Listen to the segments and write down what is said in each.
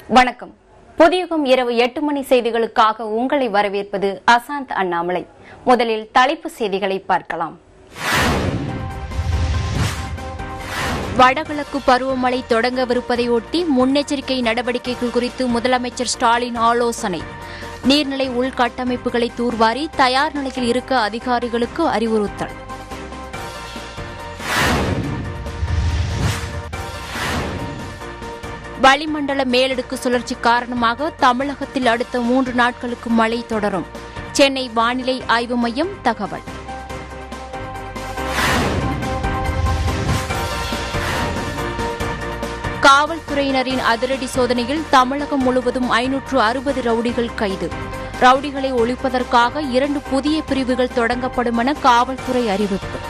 வணக்கம் புதியுகம் இரவு எட்டு மணி செய்திகளுக்காக உங்களை வரவேற்பது அசாந்த் அண்ணாமலை முதலில் தலைப்பு செய்திகளை பார்க்கலாம் வடகிழக்கு பருவமழை தொடங்கவிருப்பதையொட்டி முன்னெச்சரிக்கை நடவடிக்கைகள் குறித்து முதலமைச்சர் ஸ்டாலின் ஆலோசனை நீர்நிலை உள்கட்டமைப்புகளை தூர்வாரி தயார் நிலையில் இருக்க அதிகாரிகளுக்கு அறிவுறுத்தல் வளிமண்டல மேலடுக்கு சுழற்சி காரணமாக தமிழகத்தில் அடுத்த மூன்று நாட்களுக்கு மழை தொடரும் சென்னை வானிலை ஆய்வு மையம் தகவல் காவல்துறையினரின் அதிரடி சோதனையில் தமிழகம் முழுவதும் ஐநூற்று அறுபது ரவுடிகள் கைது ரவுடிகளை ஒழிப்பதற்காக இரண்டு புதிய பிரிவுகள் தொடங்கப்படும் என காவல்துறை அறிவிப்பு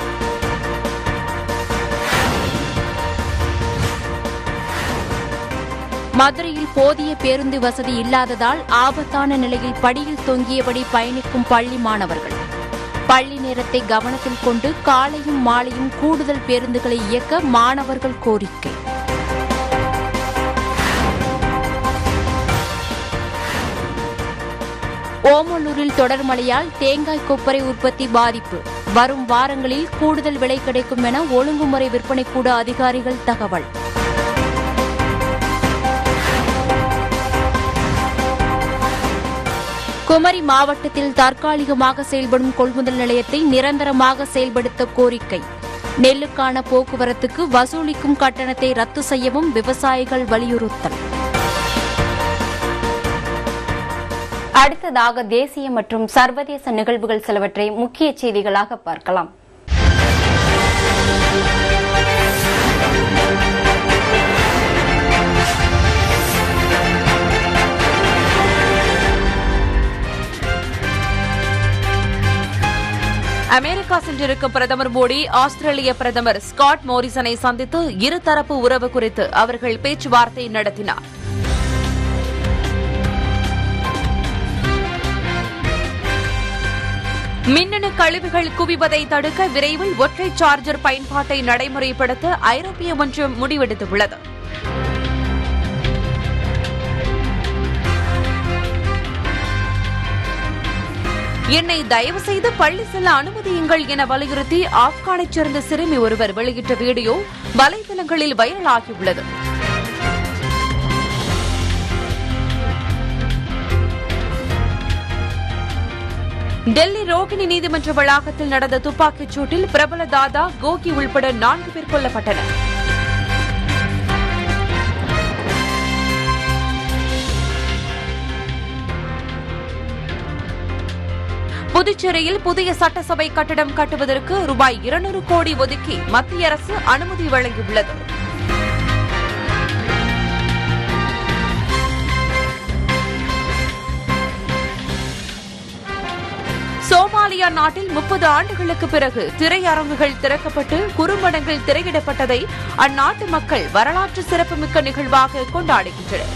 மதுரையில் போதிய பேருந்து வசதி இல்லாததால் ஆபத்தான நிலையில் படியில் தொங்கியபடி பயணிக்கும் பள்ளி மாணவர்கள் பள்ளி நேரத்தை கவனத்தில் கொண்டு காலையும் மாலையும் கூடுதல் பேருந்துகளை இயக்க மாணவர்கள் கோரிக்கை ஓமலூரில் தொடர் மழையால் தேங்காய் கொப்பரை உற்பத்தி பாதிப்பு வரும் வாரங்களில் கூடுதல் விலை கிடைக்கும் என ஒழுங்குமுறை விற்பனை கூட அதிகாரிகள் தகவல் குமரி மாவட்டத்தில் தற்காலிகமாக செயல்படும் கொள்முதல் நிலையத்தை நிரந்தரமாக செயல்படுத்த கோரிக்கை நெல்லுக்கான போக்குவரத்துக்கு வசூலிக்கும் கட்டணத்தை ரத்து செய்யவும் விவசாயிகள் வலியுறுத்தல் அடுத்ததாக தேசிய மற்றும் சர்வதேச நிகழ்வுகள் சிலவற்றை முக்கிய செய்திகளாக பார்க்கலாம் அமெரிக்கா சென்றிருக்கும் பிரதமர் மோடி ஆஸ்திரேலிய பிரதமர் ஸ்காட் மோரிசனை சந்தித்து இருதரப்பு உறவு குறித்து அவர்கள் பேச்சுவார்த்தை நடத்தினார் மின்னணு கழிவுகள் குவிவதை தடுக்க விரைவில் ஒற்றை சார்ஜர் பயன்பாட்டை நடைமுறைப்படுத்த ஐரோப்பிய ஒன்றியம் முடிவெடுத்துள்ளது என்னை தயவு செய்து பள்ளி செல்ல அனுமதியுங்கள் என வலியுறுத்தி ஆப்கானைச் சேர்ந்த சிறுமி ஒருவர் வெளியிட்ட வீடியோ வலைதளங்களில் வைரலாகியுள்ளது டெல்லி ரோகிணி நீதிமன்ற வளாகத்தில் நடந்த துப்பாக்கிச் சூட்டில் பிரபல தாதா கோகி உள்பட நான்கு பேர் கொல்லப்பட்டனர் புதுச்சேரியில் புதிய சட்டசபை கட்டடம் கட்டுவதற்கு ரூபாய் இருநூறு கோடி ஒதுக்கி மத்திய அரசு அனுமதி வழங்கியுள்ளது சோமாலியா நாட்டில் முப்பது ஆண்டுகளுக்கு பிறகு திரையரங்குகள் திறக்கப்பட்டு குறும்படங்கள் திரையிடப்பட்டதை அந்நாட்டு மக்கள் வரலாற்று சிறப்புமிக்க நிகழ்வாக கொண்டாடுகின்றனர்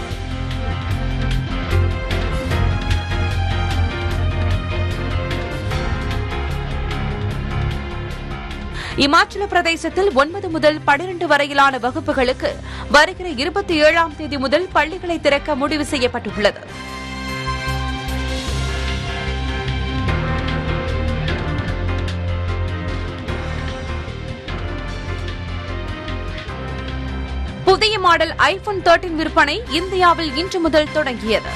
இமாச்சல பிரதேசத்தில் ஒன்பது முதல் பனிரெண்டு வரையிலான வகுப்புகளுக்கு வருகிற இருபத்தி ஏழாம் தேதி முதல் பள்ளிகளை திறக்க முடிவு செய்யப்பட்டுள்ளது புதிய மாடல் ஐபோன் தேர்ட்டின் விற்பனை இந்தியாவில் இன்று முதல் தொடங்கியது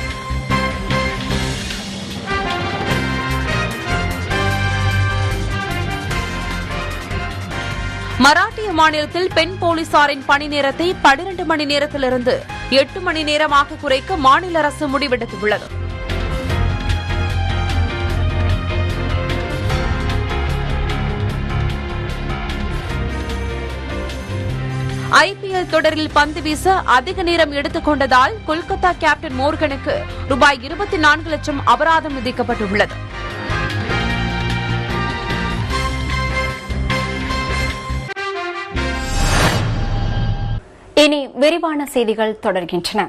மராட்டிய மாநிலத்தில் பெண் போலீசாரின் பணி நேரத்தை பனிரண்டு மணி நேரத்திலிருந்து எட்டு மணி நேரமாக குறைக்க மாநில அரசு முடிவெடுத்துள்ளது ஐபிஎல் தொடரில் பந்து வீச அதிக நேரம் எடுத்துக் கொண்டதால் கொல்கத்தா கேப்டன் மோர்கனுக்கு ரூபாய் இருபத்தி நான்கு லட்சம் அபராதம் விதிக்கப்பட்டுள்ளது இனி விரிவான செய்திகள் தொடர்கின்றன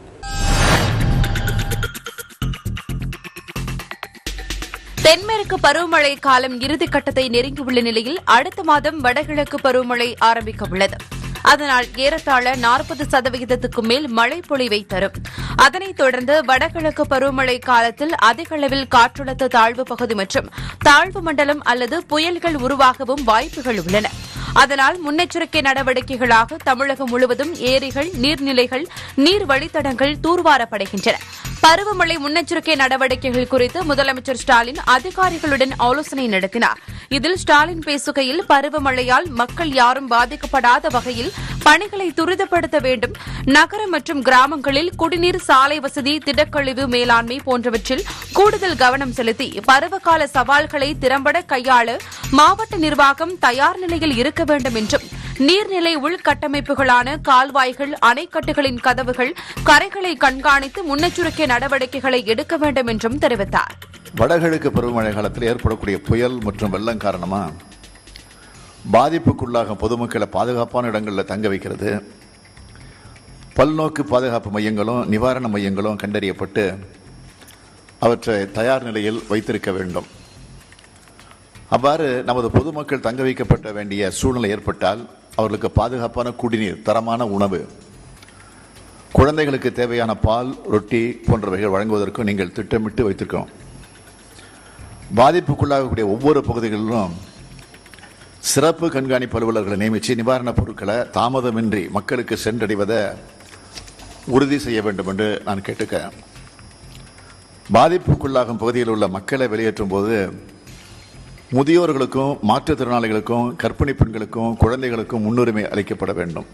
தென்மேற்கு பருவமழை காலம் இறுதிக்கட்டத்தை நெருங்கியுள்ள நிலையில் அடுத்த மாதம் வடகிழக்கு பருவமழை ஆரம்பிக்க உள்ளது அதனால் ஏறத்தாழ நாற்பது சதவிகிதத்துக்கு மேல் மழை பொழிவை தரும் அதனைத் தொடர்ந்து வடகிழக்கு பருவமழை காலத்தில் அதிக அளவில் காற்றழுத்த தாழ்வு பகுதி மற்றும் தாழ்வு மண்டலம் அல்லது புயல்கள் உருவாகவும் வாய்ப்புகள் உள்ளன அதனால் முன்னெச்சரிக்கை நடவடிக்கைகளாக தமிழகம் முழுவதும் ஏரிகள் நீர்நிலைகள் நீர் வழித்தடங்கள் தூர்வாரப்படுகின்றன பருவமழை முன்னெச்சரிக்கை நடவடிக்கைகள் குறித்து முதலமைச்சர் ஸ்டாலின் அதிகாரிகளுடன் ஆலோசனை நடத்தினார் இதில் ஸ்டாலின் பேசுகையில் பருவமழையால் மக்கள் யாரும் பாதிக்கப்படாத வகையில் பணிகளை துரிதப்படுத்த வேண்டும் நகர மற்றும் கிராமங்களில் குடிநீர் சாலை வசதி திடக்கழிவு மேலாண்மை போன்றவற்றில் கூடுதல் கவனம் செலுத்தி பருவகால சவால்களை திறம்பட கையாள மாவட்ட நிர்வாகம் தயார் நிலையில் இருக்க வேண்டும் என்றும் நீர்நிலை உள்கட்டமைப்புகளான கால்வாய்கள் அணைக்கட்டுகளின் கதவுகள் கரைகளை கண்காணித்து முன்னெச்சரிக்கை நடவடிக்கைகளை எடுக்க வேண்டும் என்றும் தெரிவித்தார் வடகிழக்கு பருவமழை காலத்தில் ஏற்படக்கூடிய புயல் மற்றும் வெள்ளம் காரணமா பாதிப்புக்குள்ளாகும் பொதுமக்களை பாதுகாப்பான இடங்களில் தங்க வைக்கிறது பல்நோக்கு பாதுகாப்பு மையங்களும் நிவாரண மையங்களும் கண்டறியப்பட்டு அவற்றை தயார் நிலையில் வைத்திருக்க வேண்டும் அவ்வாறு நமது பொதுமக்கள் தங்க வைக்கப்பட்ட வேண்டிய சூழ்நிலை ஏற்பட்டால் அவர்களுக்கு பாதுகாப்பான குடிநீர் தரமான உணவு குழந்தைகளுக்கு தேவையான பால் ரொட்டி போன்றவைகள் வழங்குவதற்கு நீங்கள் திட்டமிட்டு வைத்திருக்கிறோம் பாதிப்புக்குள்ளாகக்கூடிய ஒவ்வொரு பகுதிகளிலும் சிறப்பு கண்காணிப்பு அலுவலர்களை நியமித்து நிவாரணப் பொருட்களை தாமதமின்றி மக்களுக்கு சென்றடைவதை உறுதி செய்ய வேண்டும் என்று நான் கேட்டுக்கிறேன் பாதிப்புக்குள்ளாகும் பகுதியில் உள்ள மக்களை வெளியேற்றும் போது முதியோர்களுக்கும் மாற்றுத்திறனாளிகளுக்கும் கர்ப்பிணி பெண்களுக்கும் குழந்தைகளுக்கும் முன்னுரிமை அளிக்கப்பட வேண்டும்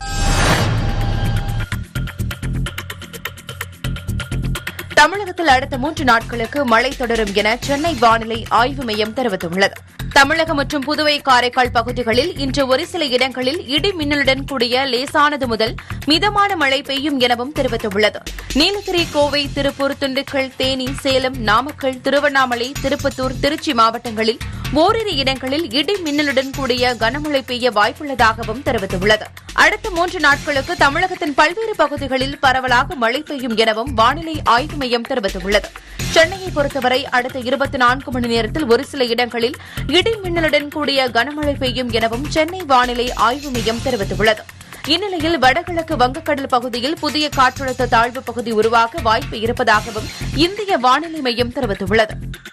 தமிழகத்தில் அடுத்த மூன்று நாட்களுக்கு மழை தொடரும் என சென்னை வானிலை ஆய்வு மையம் தெரிவித்துள்ளது தமிழகம் மற்றும் புதுவை காரைக்கால் பகுதிகளில் இன்று ஒரு சில இடங்களில் இடி மின்னலுடன் கூடிய லேசானது முதல் மிதமான மழை பெய்யும் எனவும் தெரிவித்துள்ளது நீலகிரி கோவை திருப்பூர் திண்டுக்கல் தேனி சேலம் நாமக்கல் திருவண்ணாமலை திருப்பத்தூர் திருச்சி மாவட்டங்களில் ஓரிரு இடங்களில் இடி மின்னலுடன் கூடிய கனமழை பெய்ய வாய்ப்புள்ளதாகவும் தெரிவித்துள்ளது அடுத்த மூன்று நாட்களுக்கு தமிழகத்தின் பல்வேறு பகுதிகளில் பரவலாக மழை பெய்யும் எனவும் வானிலை ஆய்வு மையம் தெரிவித்துள்ளது சென்னையை பொறுத்தவரை அடுத்த இருபத்தி நான்கு மணி நேரத்தில் ஒரு சில இடங்களில் இடி மின்னலுடன் கூடிய கனமழை பெய்யும் எனவும் சென்னை வானிலை ஆய்வு மையம் தெரிவித்துள்ளது இந்நிலையில் வடகிழக்கு வங்கக்கடல் பகுதியில் புதிய காற்றழுத்த தாழ்வு பகுதி உருவாக வாய்ப்பு இருப்பதாகவும் இந்திய வானிலை மையம் தெரிவித்துள்ளது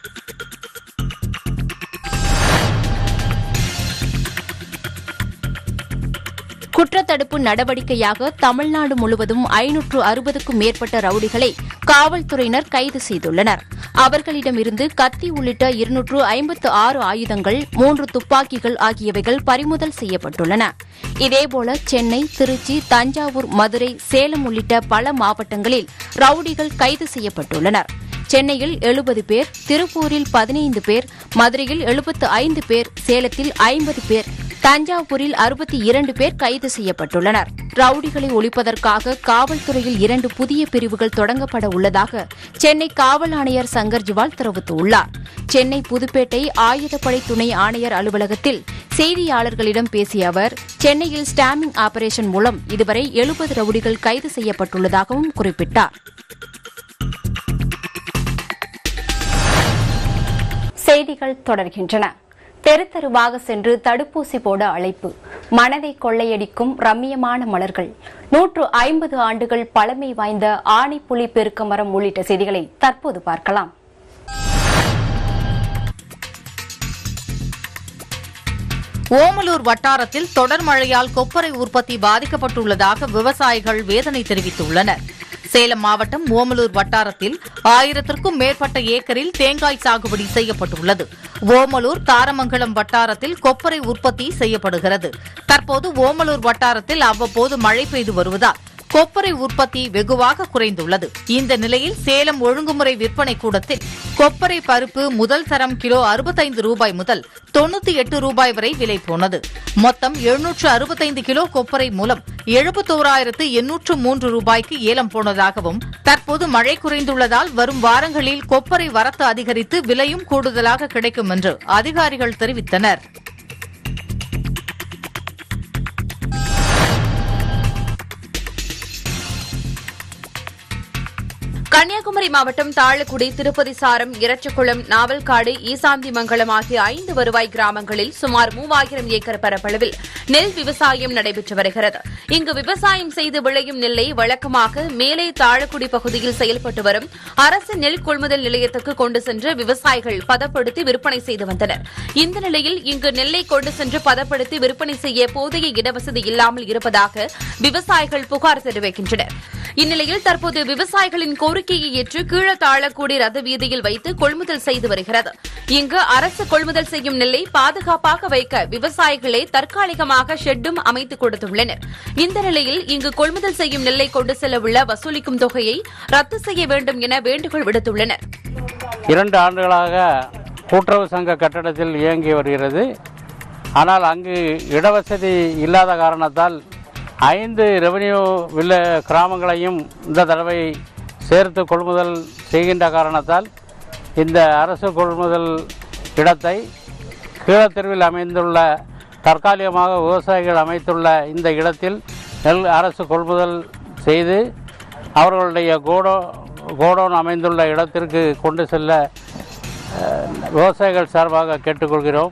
குற்றத்தடுப்பு நடவடிக்கையாக தமிழ்நாடு முழுவதும் ஐநூற்று அறுபதுக்கும் மேற்பட்ட ரவுடிகளை காவல்துறையினர் கைது செய்துள்ளனர் அவர்களிடமிருந்து கத்தி உள்ளிட்ட இருநூற்று ஐம்பத்து ஆறு ஆயுதங்கள் மூன்று துப்பாக்கிகள் ஆகியவைகள் பறிமுதல் செய்யப்பட்டுள்ளன இதேபோல சென்னை திருச்சி தஞ்சாவூர் மதுரை சேலம் உள்ளிட்ட பல மாவட்டங்களில் ரவுடிகள் கைது செய்யப்பட்டுள்ளனர் சென்னையில் எழுபது பேர் திருப்பூரில் பதினைந்து பேர் மதுரையில் எழுபத்து ஐந்து பேர் சேலத்தில் ஐம்பது பேர் தஞ்சாவூரில் அறுபத்தி இரண்டு பேர் கைது செய்யப்பட்டுள்ளனர் ரவுடிகளை ஒழிப்பதற்காக காவல்துறையில் இரண்டு புதிய பிரிவுகள் தொடங்கப்பட உள்ளதாக சென்னை காவல் ஆணையர் சங்கர் ஜிவால் தெரிவித்துள்ளார் சென்னை புதுப்பேட்டை ஆயுதப்படை துணை ஆணையர் அலுவலகத்தில் செய்தியாளர்களிடம் பேசிய அவர் சென்னையில் ஸ்டாமிங் ஆபரேஷன் மூலம் இதுவரை எழுபது ரவுடிகள் கைது செய்யப்பட்டுள்ளதாகவும் குறிப்பிட்டார் செய்திகள் தொடர்கின்றன தெரு தெருவாக சென்று தடுப்பூசி போட அழைப்பு மனதை கொள்ளையடிக்கும் ரம்மியமான மலர்கள் நூற்று ஐம்பது ஆண்டுகள் பழமை வாய்ந்த ஆணைப்புலி பெருக்க மரம் உள்ளிட்ட செய்திகளை தற்போது பார்க்கலாம் ஓமலூர் வட்டாரத்தில் தொடர் மழையால் கொப்பரை உற்பத்தி பாதிக்கப்பட்டுள்ளதாக விவசாயிகள் வேதனை தெரிவித்துள்ளனர் சேலம் மாவட்டம் ஓமலூர் வட்டாரத்தில் ஆயிரத்திற்கும் மேற்பட்ட ஏக்கரில் தேங்காய் சாகுபடி செய்யப்பட்டுள்ளது ஓமலூர் தாரமங்கலம் வட்டாரத்தில் கொப்பரை உற்பத்தி செய்யப்படுகிறது தற்போது ஓமலூர் வட்டாரத்தில் அவ்வப்போது மழை பெய்து வருவதால் கொப்பரை உற்பத்தி வெகுவாக குறைந்துள்ளது இந்த நிலையில் சேலம் ஒழுங்குமுறை விற்பனை கூடத்தில் கொப்பரை பருப்பு முதல் தரம் கிலோ அறுபத்தைந்து ரூபாய் முதல் தொண்ணூத்தி எட்டு ரூபாய் வரை விலை போனது மொத்தம் எழுநூற்று அறுபத்தைந்து கிலோ கொப்பரை மூலம் எழுபத்தோராயிரத்து எண்ணூற்று மூன்று ரூபாய்க்கு ஏலம் போனதாகவும் தற்போது மழை குறைந்துள்ளதால் வரும் வாரங்களில் கொப்பரை வரத்து அதிகரித்து விலையும் கூடுதலாக கிடைக்கும் என்று அதிகாரிகள் தெரிவித்தனர் கன்னியாகுமரி மாவட்டம் தாழக்குடி திருப்பதி சாரம் இரச்சகுளம் நாவல்காடு ஈசாந்திமங்கலம் ஆகிய ஐந்து வருவாய் கிராமங்களில் சுமார் மூவாயிரம் ஏக்கர் பரப்பளவில் நெல் விவசாயம் நடைபெற்று வருகிறது இங்கு விவசாயம் செய்து விளையும் நெல்லை வழக்கமாக மேலே தாழக்குடி பகுதியில் செயல்பட்டு வரும் அரசு நெல் கொள்முதல் நிலையத்துக்கு கொண்டு சென்று விவசாயிகள் பதப்படுத்தி விற்பனை செய்து வந்தனர் இந்த நிலையில் இங்கு நெல்லை கொண்டு சென்று பதப்படுத்தி விற்பனை செய்ய போதிய இடவசதி இல்லாமல் இருப்பதாக விவசாயிகள் புகார் தெரிவிக்கின்றனர் இந்நிலையில் தற்போது விவசாயிகளின் கோரிக்கையை ஏற்று கீழத்தாழக்கூடி ரத வீதியில் வைத்து கொள்முதல் செய்து வருகிறது இங்கு அரசு கொள்முதல் செய்யும் நெல்லை பாதுகாப்பாக வைக்க விவசாயிகளே தற்காலிகமாக ஷெட்டும் அமைத்துக் கொடுத்துள்ளனர் இந்த நிலையில் இங்கு கொள்முதல் செய்யும் நெல்லை கொண்டு செல்ல உள்ள வசூலிக்கும் தொகையை ரத்து செய்ய வேண்டும் என வேண்டுகோள் விடுத்துள்ளனர் இரண்டு ஆண்டுகளாக கூட்டுறவு சங்க கட்டடத்தில் இயங்கி வருகிறது ஆனால் அங்கு இடவசதி இல்லாத காரணத்தால் ஐந்து ரெவென்யூ வில்ல கிராமங்களையும் இந்த தடவை சேர்த்து கொள்முதல் செய்கின்ற காரணத்தால் இந்த அரசு கொள்முதல் இடத்தை கீழத்தெருவில் அமைந்துள்ள தற்காலிகமாக விவசாயிகள் அமைத்துள்ள இந்த இடத்தில் நெல் அரசு கொள்முதல் செய்து அவர்களுடைய கோடோ கோடவுன் அமைந்துள்ள இடத்திற்கு கொண்டு செல்ல அஹ், விவசாயிகள் சார்பாக கேட்டுக்கொள்கிறோம்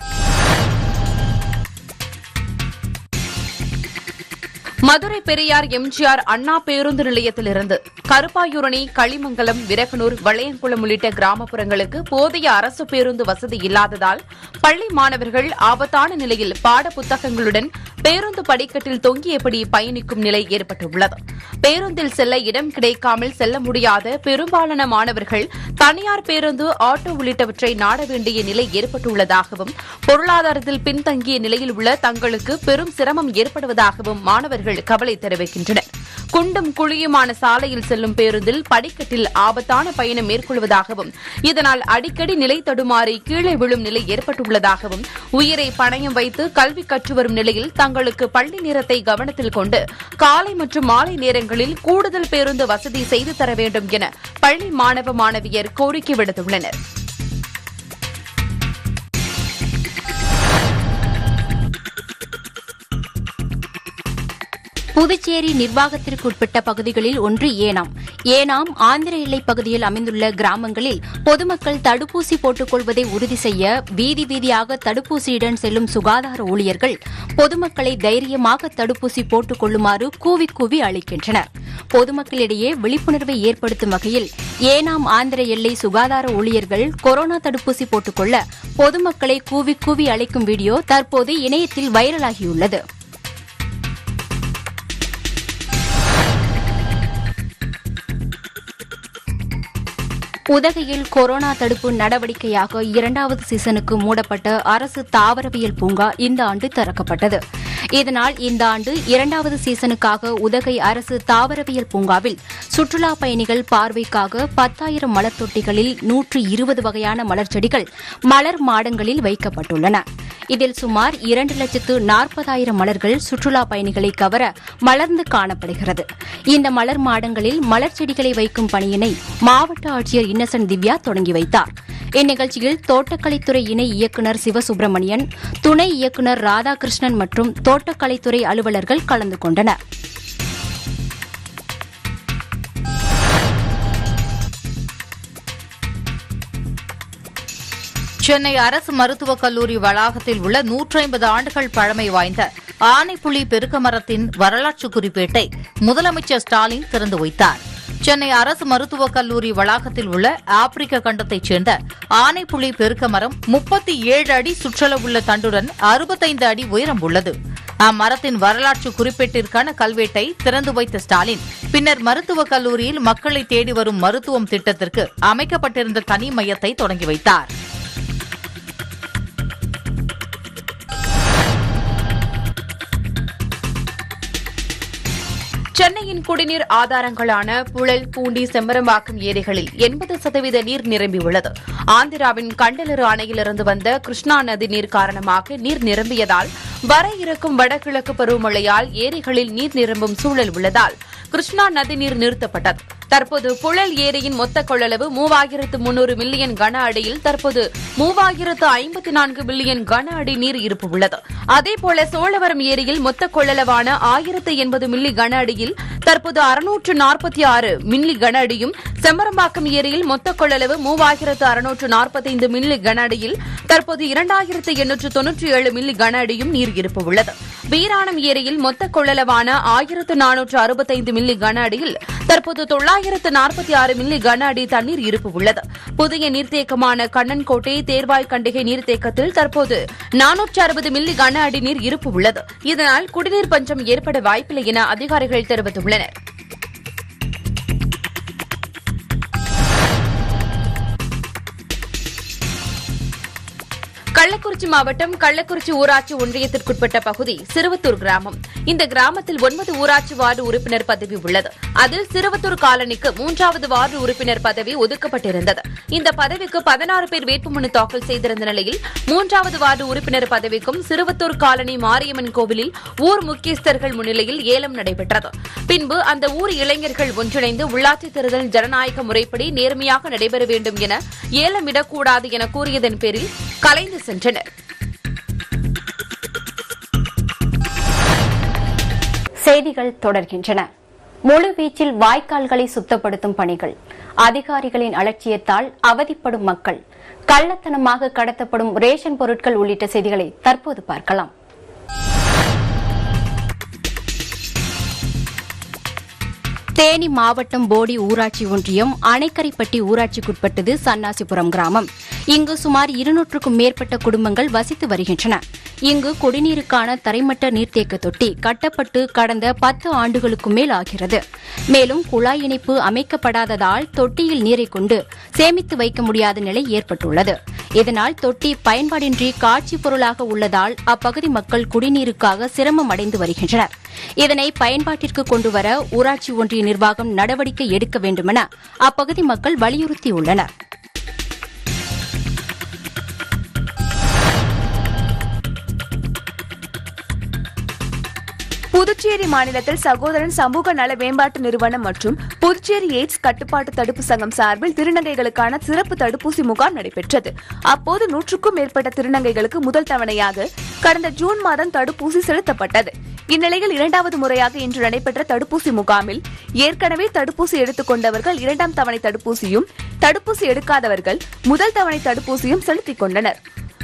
மதுரை பெரியார் எம்ஜிஆர் அண்ணா பேருந்து நிலையத்திலிருந்து கருப்பாயூரணி களிமங்கலம் விரகனூர் வளையங்குளம் உள்ளிட்ட கிராமப்புறங்களுக்கு போதிய அரசு பேருந்து வசதி இல்லாததால் பள்ளி மாணவர்கள் ஆபத்தான நிலையில் பாட புத்தகங்களுடன் பேருந்து படிக்கட்டில் தொங்கியபடி பயணிக்கும் நிலை ஏற்பட்டுள்ளது பேருந்தில் செல்ல இடம் கிடைக்காமல் செல்ல முடியாத பெரும்பாலான மாணவர்கள் தனியார் பேருந்து ஆட்டோ உள்ளிட்டவற்றை நாட வேண்டிய நிலை ஏற்பட்டுள்ளதாகவும் பொருளாதாரத்தில் பின்தங்கிய நிலையில் உள்ள தங்களுக்கு பெரும் சிரமம் ஏற்படுவதாகவும் மாணவர்கள் கவலை தெரிவிக்கின்றனர் குண்டும் குழியுமான சாலையில் செல்லும் பேருந்தில் படிக்கட்டில் ஆபத்தான பயணம் மேற்கொள்வதாகவும் இதனால் அடிக்கடி நிலை தடுமாறி கீழே விழும் நிலை ஏற்பட்டுள்ளதாகவும் உயிரை பணயம் வைத்து கல்வி கற்று வரும் நிலையில் தங்களுக்கு பள்ளி நேரத்தை கவனத்தில் கொண்டு காலை மற்றும் மாலை நேரங்களில் கூடுதல் பேருந்து வசதி செய்து தர வேண்டும் என பள்ளி மாணவ மாணவியர் கோரிக்கை விடுத்துள்ளனர் புதுச்சேரி நிர்வாகத்திற்குட்பட்ட பகுதிகளில் ஒன்று ஏனாம் ஏனாம் ஆந்திர எல்லைப் பகுதியில் அமைந்துள்ள கிராமங்களில் பொதுமக்கள் தடுப்பூசி போட்டுக் கொள்வதை உறுதி செய்ய வீதி வீதியாக தடுப்பூசியுடன் செல்லும் சுகாதார ஊழியர்கள் பொதுமக்களை தைரியமாக தடுப்பூசி போட்டுக் கொள்ளுமாறு கூவி கூவி அளிக்கின்றனர் பொதுமக்களிடையே விழிப்புணர்வை ஏற்படுத்தும் வகையில் ஏனாம் ஆந்திர எல்லை சுகாதார ஊழியர்கள் கொரோனா தடுப்பூசி போட்டுக்கொள்ள பொதுமக்களை கூவி கூவி அழைக்கும் வீடியோ தற்போது இணையத்தில் வைரலாகியுள்ளது உதகையில் கொரோனா தடுப்பு நடவடிக்கையாக இரண்டாவது சீசனுக்கு மூடப்பட்ட அரசு தாவரவியல் பூங்கா இந்த ஆண்டு திறக்கப்பட்டது இதனால் இந்த ஆண்டு இரண்டாவது சீசனுக்காக உதகை அரசு தாவரவியல் பூங்காவில் சுற்றுலா பயணிகள் பார்வைக்காக பத்தாயிரம் மலர் தொட்டிகளில் நூற்று இருபது வகையான மலர் செடிகள் மலர் மாடங்களில் வைக்கப்பட்டுள்ளன இதில் சுமார் இரண்டு லட்சத்து நாற்பதாயிரம் மலர்கள் சுற்றுலா பயணிகளை கவர மலர்ந்து காணப்படுகிறது இந்த மலர் மாடங்களில் மலர் செடிகளை வைக்கும் பணியினை மாவட்ட ஆட்சியர் இன்னசென்ட் திவ்யா தொடங்கி வைத்தார் இந்நிகழ்ச்சியில் தோட்டக்கலைத்துறை இணை இயக்குநர் சிவசுப்பிரமணியன் துணை இயக்குநர் ராதாகிருஷ்ணன் மற்றும் தோட்டக்கலைத்துறை அலுவலர்கள் கலந்து கொண்டனர் சென்னை அரசு மருத்துவக் கல்லூரி வளாகத்தில் உள்ள 150 ஆண்டுகள் பழமை வாய்ந்த ஆனைப்புலி பெருக்க மரத்தின் வரலாற்று குறிப்பேட்டை முதலமைச்சர் ஸ்டாலின் திறந்து வைத்தார் சென்னை அரசு மருத்துவக் கல்லூரி வளாகத்தில் உள்ள ஆப்பிரிக்க கண்டத்தைச் சேர்ந்த ஆனைப்புலி பெருக்க மரம் முப்பத்தி ஏழு அடி சுற்றளவுள்ள தண்டுடன் அறுபத்தைந்து அடி உயரம் உள்ளது அம்மரத்தின் வரலாற்று குறிப்பேட்டிற்கான கல்வெட்டை திறந்து வைத்த ஸ்டாலின் பின்னர் மருத்துவக் கல்லூரியில் மக்களை தேடி வரும் மருத்துவம் திட்டத்திற்கு அமைக்கப்பட்டிருந்த தனி மையத்தை தொடங்கி வைத்தார் சென்னையின் குடிநீர் ஆதாரங்களான புழல் பூண்டி செம்பரம்பாக்கம் ஏரிகளில் எண்பது சதவீத நீர் நிரம்பியுள்ளது ஆந்திராவின் கண்டலரு அணையிலிருந்து வந்த கிருஷ்ணா நதி நீர் காரணமாக நீர் நிரம்பியதால் வர இருக்கும் வடகிழக்கு பருவமழையால் ஏரிகளில் நீர் நிரம்பும் சூழல் உள்ளதால் கிருஷ்ணா நதி நீர் நிறுத்தப்பட்டது தற்போது புழல் ஏரியின் மொத்த கொள்ளளவு மூவாயிரத்து முன்னூறு மில்லியன் கன அடியில் தற்போது மூவாயிரத்து ஐம்பத்தி நான்கு மில்லியன் கன அடி நீர் இருப்பு உள்ளது அதேபோல சோழவரம் ஏரியில் மொத்த கொள்ளளவான ஆயிரத்து எண்பது மில்லி கன அடியில் தற்போது அறுநூற்று நாற்பத்தி ஆறு மில்லி கன அடியும் செம்பரம்பாக்கம் ஏரியில் மொத்த கொள்ளளவு மூவாயிரத்து அறுநூற்று நாற்பத்தைந்து மில்லி கன அடியில் தற்போது இரண்டாயிரத்து எண்ணூற்று தொன்னூற்றி ஏழு மில்லி கன அடியும் நீர் இருப்பு உள்ளது வீராணம் ஏரியில் மொத்த கொள்ளளவான ஆயிரத்து நானூற்று அறுபத்தைந்து மில்லி கன அடியில் தற்போது தொள்ளாயிரத்து நாற்பத்தி ஆறு மில்லி கன அடி தண்ணீர் இருப்பு உள்ளது புதிய நீர்த்தேக்கமான கண்ணன்கோட்டை தேர்வாய் கண்டிகை நீர்த்தேக்கத்தில் தற்போது நானூற்று அறுபது மில்லி கன அடி நீர் இருப்பு உள்ளது இதனால் குடிநீர் பஞ்சம் ஏற்பட வாய்ப்பில்லை என அதிகாரிகள் தெரிவித்துள்ளனர் கள்ளக்குறிச்சி மாவட்டம் கள்ளக்குறிச்சி ஊராட்சி ஒன்றியத்திற்குட்பட்ட பகுதி சிறுவத்தூர் கிராமம் இந்த கிராமத்தில் ஒன்பது ஊராட்சி வார்டு உறுப்பினர் பதவி உள்ளது அதில் சிறுவத்தூர் காலனிக்கு மூன்றாவது வார்டு உறுப்பினர் பதவி ஒதுக்கப்பட்டிருந்தது இந்த பதவிக்கு பதினாறு பேர் வேட்புமனு தாக்கல் செய்திருந்த நிலையில் மூன்றாவது வார்டு உறுப்பினர் பதவிக்கும் சிறுவத்தூர் காலனி மாரியம்மன் கோவிலில் ஊர் முக்கியஸ்தர்கள் முன்னிலையில் ஏலம் நடைபெற்றது பின்பு அந்த ஊர் இளைஞர்கள் ஒன்றிணைந்து உள்ளாட்சி தேர்தல் ஜனநாயக முறைப்படி நேர்மையாக நடைபெற வேண்டும் என ஏலமிடக்கூடாது என கூறியதன் பேரில் கலைந்து சென்றனர் செய்திகள் தொடர்கின்றன முழுவீச்சில் வாய்க்கால்களை சுத்தப்படுத்தும் பணிகள் அதிகாரிகளின் அலட்சியத்தால் அவதிப்படும் மக்கள் கள்ளத்தனமாக கடத்தப்படும் ரேஷன் பொருட்கள் உள்ளிட்ட செய்திகளை தற்போது பார்க்கலாம் தேனி மாவட்டம் போடி ஊராட்சி ஒன்றியம் அணைக்கரைப்பட்டி ஊராட்சிக்குட்பட்டது சன்னாசிபுரம் கிராமம் இங்கு சுமார் இருநூற்றுக்கும் மேற்பட்ட குடும்பங்கள் வசித்து வருகின்றன இங்கு குடிநீருக்கான தரைமட்ட நீர்த்தேக்க தொட்டி கட்டப்பட்டு கடந்த பத்து ஆண்டுகளுக்கு மேல் ஆகிறது மேலும் குழாய் இணைப்பு அமைக்கப்படாததால் தொட்டியில் நீரை கொண்டு சேமித்து வைக்க முடியாத நிலை ஏற்பட்டுள்ளது இதனால் தொட்டி பயன்பாடின்றி காட்சி பொருளாக உள்ளதால் அப்பகுதி மக்கள் குடிநீருக்காக சிரமம் அடைந்து வருகின்றனர் இதனை பயன்பாட்டிற்கு கொண்டுவர ஊராட்சி ஒன்றிய நிர்வாகம் நடவடிக்கை எடுக்க வேண்டுமென அப்பகுதி மக்கள் வலியுறுத்தியுள்ளனர் புதுச்சேரி மாநிலத்தில் சகோதரன் சமூக நல மேம்பாட்டு நிறுவனம் மற்றும் புதுச்சேரி எய்ட்ஸ் கட்டுப்பாட்டு தடுப்பு சங்கம் சார்பில் திருநங்கைகளுக்கான சிறப்பு தடுப்பூசி முகாம் நடைபெற்றது அப்போது நூற்றுக்கும் மேற்பட்ட திருநங்கைகளுக்கு முதல் தவணையாக கடந்த ஜூன் மாதம் தடுப்பூசி செலுத்தப்பட்டது இந்நிலையில் இரண்டாவது முறையாக இன்று நடைபெற்ற தடுப்பூசி முகாமில் ஏற்கனவே தடுப்பூசி எடுத்துக் கொண்டவர்கள் இரண்டாம் தவணை தடுப்பூசியும் தடுப்பூசி எடுக்காதவர்கள் முதல் தவணை தடுப்பூசியும் செலுத்திக் கொண்டனர்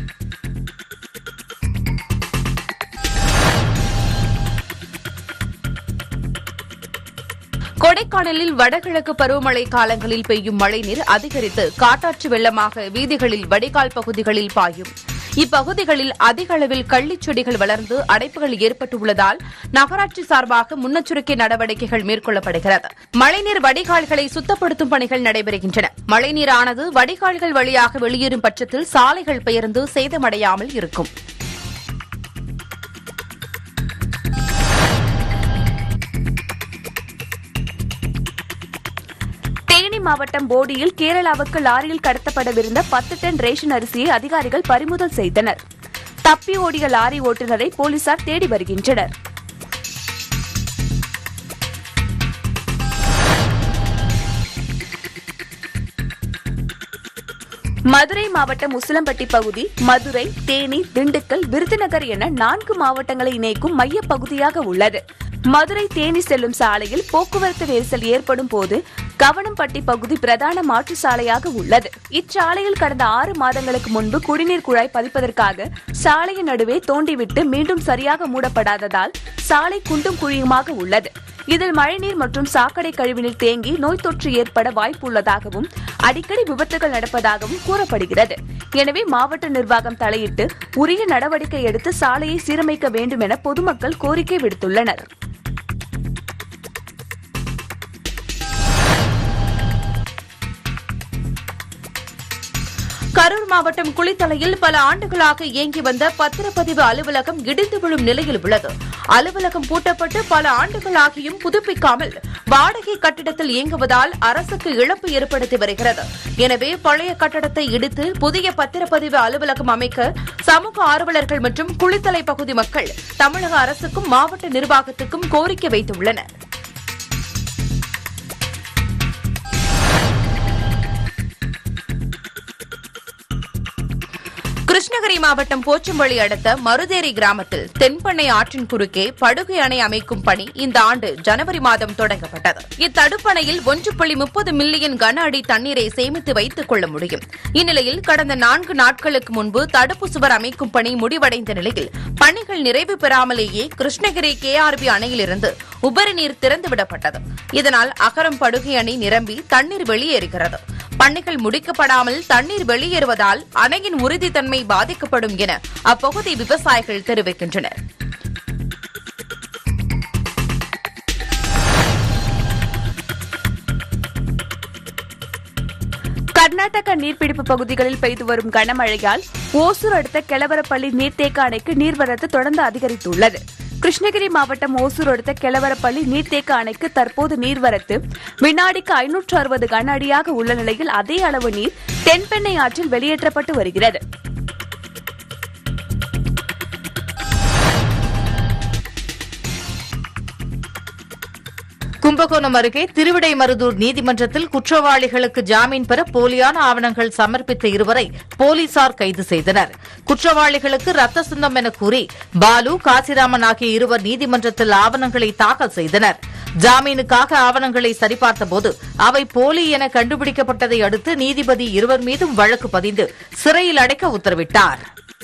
கொடைக்கானலில் வடகிழக்கு பருவமழை காலங்களில் பெய்யும் மழைநீர் அதிகரித்து காட்டாற்று வெள்ளமாக வீதிகளில் வடிகால் பகுதிகளில் பாயும் இப்பகுதிகளில் அதிக அளவில் கள்ளிச் செடிகள் வளர்ந்து அடைப்புகள் ஏற்பட்டுள்ளதால் நகராட்சி சார்பாக முன்னெச்சரிக்கை நடவடிக்கைகள் மேற்கொள்ளப்படுகிறது மழைநீர் வடிகால்களை சுத்தப்படுத்தும் பணிகள் நடைபெறுகின்றன மழைநீரானது வடிகால்கள் வழியாக வெளியேறும் பட்சத்தில் சாலைகள் பெயர்ந்து சேதமடையாமல் இருக்கும் தேனி மாவட்டம் போடியில் கேரளாவுக்கு லாரியில் கடத்தப்படவிருந்த பத்து டன் ரேஷன் அரிசியை அதிகாரிகள் பறிமுதல் செய்தனர் தப்பி ஓடிய லாரி ஓட்டுநரை போலீசார் தேடி வருகின்றனர் மதுரை மாவட்டம் உசிலம்பட்டி பகுதி மதுரை தேனி திண்டுக்கல் விருதுநகர் என நான்கு மாவட்டங்களை இணைக்கும் மைய பகுதியாக உள்ளது மதுரை தேனி செல்லும் சாலையில் போக்குவரத்து நெரிசல் ஏற்படும் போது கவனம்பட்டி பகுதி பிரதான மாற்று சாலையாக உள்ளது இச்சாலையில் கடந்த ஆறு மாதங்களுக்கு முன்பு குடிநீர் குழாய் பதிப்பதற்காக சாலையின் நடுவே தோண்டிவிட்டு மீண்டும் சரியாக மூடப்படாததால் சாலை குண்டும் குழியுமாக உள்ளது இதில் மழைநீர் மற்றும் சாக்கடை கழிவுநீர் தேங்கி நோய் தொற்று ஏற்பட வாய்ப்புள்ளதாகவும் அடிக்கடி விபத்துகள் நடப்பதாகவும் கூறப்படுகிறது எனவே மாவட்ட நிர்வாகம் தலையிட்டு உரிய நடவடிக்கை எடுத்து சாலையை சீரமைக்க வேண்டும் என பொதுமக்கள் கோரிக்கை விடுத்துள்ளனர் கரூர் மாவட்டம் குளித்தலையில் பல ஆண்டுகளாக இயங்கி வந்த பத்திரப்பதிவு அலுவலகம் இடிந்து விழும் நிலையில் உள்ளது அலுவலகம் பூட்டப்பட்டு பல ஆண்டுகளாகியும் புதுப்பிக்காமல் வாடகை கட்டிடத்தில் இயங்குவதால் அரசுக்கு இழப்பு ஏற்படுத்தி வருகிறது எனவே பழைய கட்டடத்தை இடித்து புதிய பத்திரப்பதிவு அலுவலகம் அமைக்க சமூக ஆர்வலர்கள் மற்றும் குளித்தலை பகுதி மக்கள் தமிழக அரசுக்கும் மாவட்ட நிர்வாகத்துக்கும் கோரிக்கை வைத்துள்ளனர் கிருஷ்ணகிரி மாவட்டம் போச்சம்பள்ளி அடுத்த மருதேரி கிராமத்தில் தென்பண்ணை ஆற்றின் குறுக்கே படுகை அணை அமைக்கும் பணி இந்த ஆண்டு ஜனவரி மாதம் தொடங்கப்பட்டது இத்தடுப்பணையில் ஒன்று புள்ளி முப்பது மில்லியன் கன அடி தண்ணீரை சேமித்து வைத்துக் கொள்ள முடியும் இந்நிலையில் கடந்த நான்கு நாட்களுக்கு முன்பு தடுப்பு சுவர் அமைக்கும் பணி முடிவடைந்த நிலையில் பணிகள் நிறைவு பெறாமலேயே கிருஷ்ணகிரி கேஆர்பி அணையிலிருந்து உபரி நீர் திறந்துவிடப்பட்டது இதனால் அகரம் படுகை அணை நிரம்பி தண்ணீர் வெளியேறுகிறது பணிகள் முடிக்கப்படாமல் தண்ணீர் வெளியேறுவதால் அணையின் உறுதித்தன்மை பாதிக்கப்படும் என அப்பகுதி விவசாயிகள் தெரிவிக்கின்றனர் கர்நாடக நீர்பிடிப்பு பகுதிகளில் பெய்து வரும் கனமழையால் ஓசூர் அடுத்த கெலவரப்பள்ளி நீர்த்தேக்க அணைக்கு நீர்வரத்து தொடர்ந்து அதிகரித்துள்ளது கிருஷ்ணகிரி மாவட்டம் ஓசூர் அடுத்த கெலவரப்பள்ளி நீர்த்தேக்க அணைக்கு தற்போது நீர்வரத்து வினாடிக்கு ஐநூற்று அறுபது கன அடியாக உள்ள நிலையில் அதே அளவு நீர் தென்பெண்ணை ஆற்றில் வெளியேற்றப்பட்டு வருகிறது கும்பகோணம் அருகே திருவிடைமருதூர் நீதிமன்றத்தில் குற்றவாளிகளுக்கு ஜாமீன் பெற போலியான ஆவணங்கள் சமர்ப்பித்த இருவரை போலீசார் கைது செய்தனர் குற்றவாளிகளுக்கு ரத்த சொந்தம் என கூறி பாலு காசிராமன் ஆகிய இருவர் நீதிமன்றத்தில் ஆவணங்களை தாக்கல் செய்தனர் ஜாமீனுக்காக ஆவணங்களை சரிபார்த்தபோது அவை போலி என கண்டுபிடிக்கப்பட்டதை அடுத்து நீதிபதி இருவர் மீதும் வழக்கு பதிந்து சிறையில் அடைக்க உத்தரவிட்டார்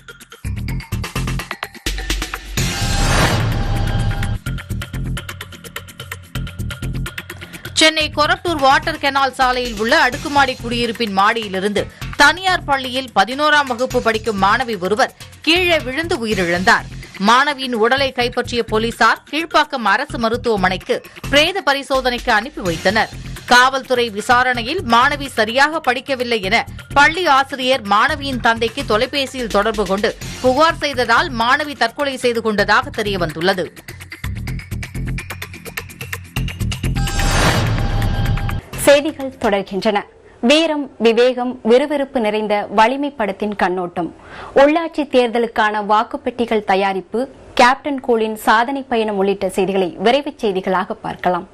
சென்னை கொரட்டூர் வாட்டர் கெனால் சாலையில் உள்ள அடுக்குமாடி குடியிருப்பின் மாடியிலிருந்து தனியார் பள்ளியில் பதினோராம் வகுப்பு படிக்கும் மாணவி ஒருவர் கீழே விழுந்து உயிரிழந்தார் மாணவியின் உடலை கைப்பற்றிய போலீசார் கீழ்ப்பாக்கம் அரசு மருத்துவமனைக்கு பிரேத பரிசோதனைக்கு அனுப்பி வைத்தனர் காவல்துறை விசாரணையில் மாணவி சரியாக படிக்கவில்லை என பள்ளி ஆசிரியர் மாணவியின் தந்தைக்கு தொலைபேசியில் தொடர்பு கொண்டு புகார் செய்ததால் மாணவி தற்கொலை செய்து கொண்டதாக தெரியவந்துள்ளது செய்திகள் தொடர்கின்றன வீரம் விவேகம் விறுவிறுப்பு நிறைந்த வலிமை படத்தின் கண்ணோட்டம் உள்ளாட்சி தேர்தலுக்கான வாக்குப்பெட்டிகள் தயாரிப்பு கேப்டன் கூலின் சாதனை பயணம் உள்ளிட்ட செய்திகளை விரைவுச் செய்திகளாக பார்க்கலாம்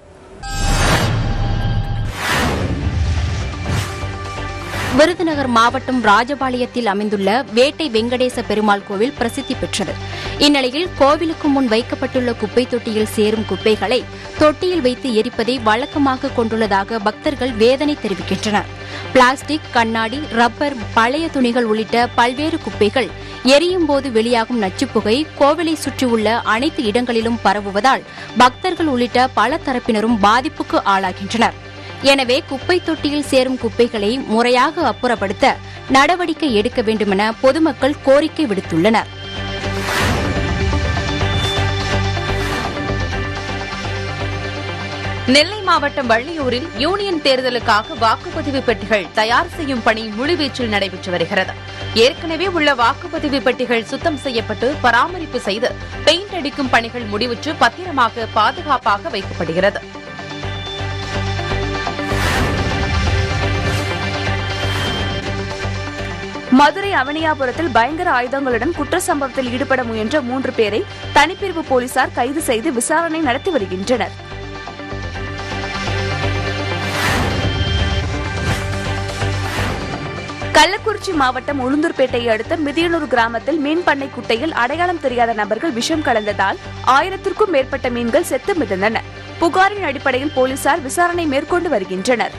விருதுநகர் மாவட்டம் ராஜபாளையத்தில் அமைந்துள்ள வேட்டை வெங்கடேச பெருமாள் கோவில் பிரசித்தி பெற்றது இந்நிலையில் கோவிலுக்கு முன் வைக்கப்பட்டுள்ள குப்பை தொட்டியில் சேரும் குப்பைகளை தொட்டியில் வைத்து எரிப்பதை வழக்கமாக கொண்டுள்ளதாக பக்தர்கள் வேதனை தெரிவிக்கின்றனர் பிளாஸ்டிக் கண்ணாடி ரப்பர் பழைய துணிகள் உள்ளிட்ட பல்வேறு குப்பைகள் எரியும் போது வெளியாகும் நச்சுப்புகை கோவிலை சுற்றியுள்ள அனைத்து இடங்களிலும் பரவுவதால் பக்தர்கள் உள்ளிட்ட பல தரப்பினரும் பாதிப்புக்கு ஆளாகின்றனர் எனவே குப்பை தொட்டியில் சேரும் குப்பைகளை முறையாக அப்புறப்படுத்த நடவடிக்கை எடுக்க வேண்டுமென பொதுமக்கள் கோரிக்கை விடுத்துள்ளனர் நெல்லை மாவட்டம் வள்ளியூரில் யூனியன் தேர்தலுக்காக வாக்குப்பதிவு பெட்டிகள் தயார் செய்யும் பணி முழுவீச்சில் நடைபெற்று வருகிறது ஏற்கனவே உள்ள வாக்குப்பதிவு பெட்டிகள் சுத்தம் செய்யப்பட்டு பராமரிப்பு செய்து பெயிண்ட் அடிக்கும் பணிகள் முடிவுற்று பத்திரமாக பாதுகாப்பாக வைக்கப்படுகிறது மதுரை அவனியாபுரத்தில் பயங்கர ஆயுதங்களுடன் குற்ற சம்பவத்தில் ஈடுபட முயன்ற மூன்று பேரை தனிப்பிரிவு போலீசார் கைது செய்து விசாரணை நடத்தி வருகின்றனர் கள்ளக்குறிச்சி மாவட்டம் உளுந்தூர்பேட்டையை அடுத்த மிதியனூர் கிராமத்தில் மீன் பண்ணை குட்டையில் அடையாளம் தெரியாத நபர்கள் விஷம் கலந்ததால் ஆயிரத்திற்கும் மேற்பட்ட மீன்கள் செத்து மிதந்தன புகாரின் அடிப்படையில் போலீசார் விசாரணை மேற்கொண்டு வருகின்றனர்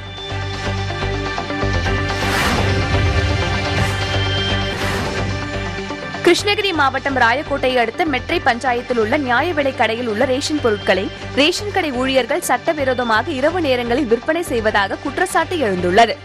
கிருஷ்ணகிரி மாவட்டம் ராயக்கோட்டையை அடுத்த மெட்ரை பஞ்சாயத்தில் உள்ள நியாய விலைக் கடையில் உள்ள ரேஷன் பொருட்களை ரேஷன் கடை ஊழியர்கள் சட்டவிரோதமாக இரவு நேரங்களில் விற்பனை செய்வதாக குற்றச்சாட்டு எழுந்துள்ளது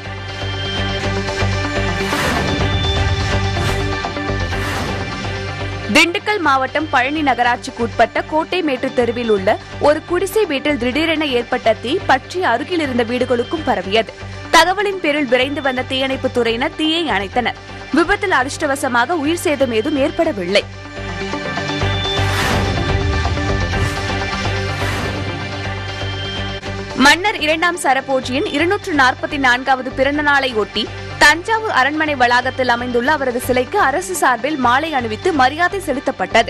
திண்டுக்கல் மாவட்டம் பழனி நகராட்சிக்கு உட்பட்ட கோட்டை மேட்டு தெருவில் உள்ள ஒரு குடிசை வீட்டில் திடீரென ஏற்பட்ட தீ பற்றி அருகில் இருந்த வீடுகளுக்கும் பரவியது தகவலின் பேரில் விரைந்து வந்த தீயணைப்பு துறையினர் தீயை அணைத்தனர் விபத்தில் அதிர்ஷ்டவசமாக உயிர் சேதம் ஏதும் ஏற்படவில்லை மன்னர் இரண்டாம் சரபோஜியின் இருநூற்று நாற்பத்தி நான்காவது பிறந்த நாளை ஒட்டி தஞ்சாவூர் அரண்மனை வளாகத்தில் அமைந்துள்ள அவரது சிலைக்கு அரசு சார்பில் மாலை அணிவித்து மரியாதை செலுத்தப்பட்டது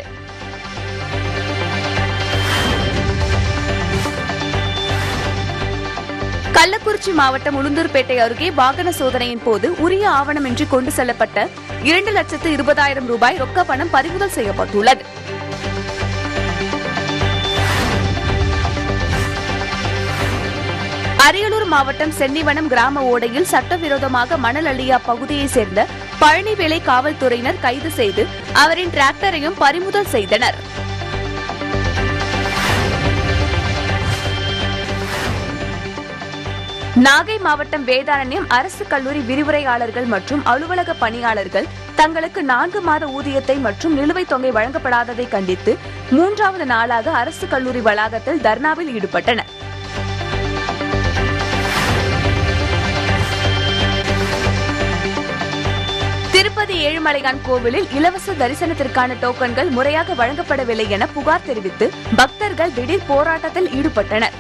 கள்ளக்குறிச்சி மாவட்டம் உளுந்தூர்பேட்டை அருகே வாகன சோதனையின் போது உரிய ஆவணமின்றி கொண்டு செல்லப்பட்ட இரண்டு லட்சத்து இருபதாயிரம் ரூபாய் ரொக்க பணம் பறிமுதல் செய்யப்பட்டுள்ளது அரியலூர் மாவட்டம் சென்னிவனம் கிராம ஓடையில் சட்டவிரோதமாக மணல் அள்ளிய பகுதியைச் சேர்ந்த பழனிவேலை காவல்துறையினர் கைது செய்து அவரின் டிராக்டரையும் பறிமுதல் செய்தனர் நாகை மாவட்டம் வேதாரண்யம் அரசு கல்லூரி விரிவுரையாளர்கள் மற்றும் அலுவலக பணியாளர்கள் தங்களுக்கு நான்கு மாத ஊதியத்தை மற்றும் நிலுவைத் தொகை வழங்கப்படாததை கண்டித்து மூன்றாவது நாளாக அரசு கல்லூரி வளாகத்தில் தர்ணாவில் ஈடுபட்டனர் திருப்பதி ஏழுமலையான் கோவிலில் இலவச தரிசனத்திற்கான டோக்கன்கள் முறையாக வழங்கப்படவில்லை என புகார் தெரிவித்து பக்தர்கள் திடீர் போராட்டத்தில் ஈடுபட்டனர்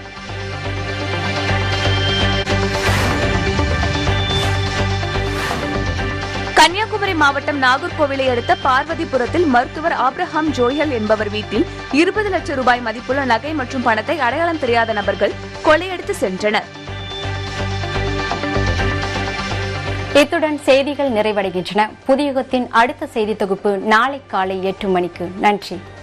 கன்னியாகுமரி மாவட்டம் நாகர்கோவிலை அடுத்த பார்வதிபுரத்தில் மருத்துவர் ஆப்ரஹாம் ஜோயல் என்பவர் வீட்டில் இருபது லட்சம் ரூபாய் மதிப்புள்ள நகை மற்றும் பணத்தை அடையாளம் தெரியாத நபர்கள் கொள்ளையடித்து சென்றனர் இத்துடன் செய்திகள் நிறைவடைகின்றன புதியுகத்தின் அடுத்த செய்தி தொகுப்பு நாளை காலை எட்டு மணிக்கு நன்றி